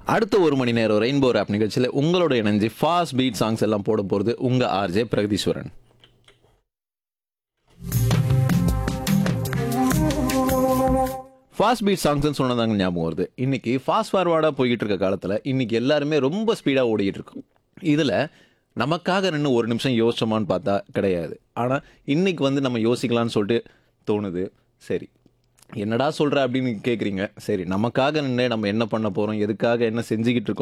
அடுத்த ஒரு மணி நேரம் ரெயின்போ ரேப் நிகழ்ச்சியில் உங்களோட இணைஞ்சு ஃபாஸ்ட் பீட் சாங்ஸ் எல்லாம் போட போகிறது உங்கள் ஆர்ஜே பிரகதீஸ்வரன் ஃபாஸ்ட் பீட் சாங்ஸ்னு சொன்னதாங்க ஞாபகம் வருது இன்னைக்கு ஃபாஸ்ட் ஃபார்வர்டாக போய்கிட்டு இருக்க காலத்தில் இன்னைக்கு எல்லாருமே ரொம்ப ஸ்பீடாக ஓடிக்கிட்டு இருக்கோம் இதில் நமக்காக நின்று ஒரு நிமிஷம் யோசிச்சோமான்னு பார்த்தா கிடையாது ஆனால் இன்னைக்கு வந்து நம்ம யோசிக்கலாம்னு சொல்லிட்டு தோணுது சரி என்னடா சொல்கிற அப்படின்னு கேட்குறீங்க சரி நமக்காக நின்று நம்ம என்ன பண்ண போகிறோம் எதுக்காக என்ன செஞ்சுக்கிட்டு இருக்கோம்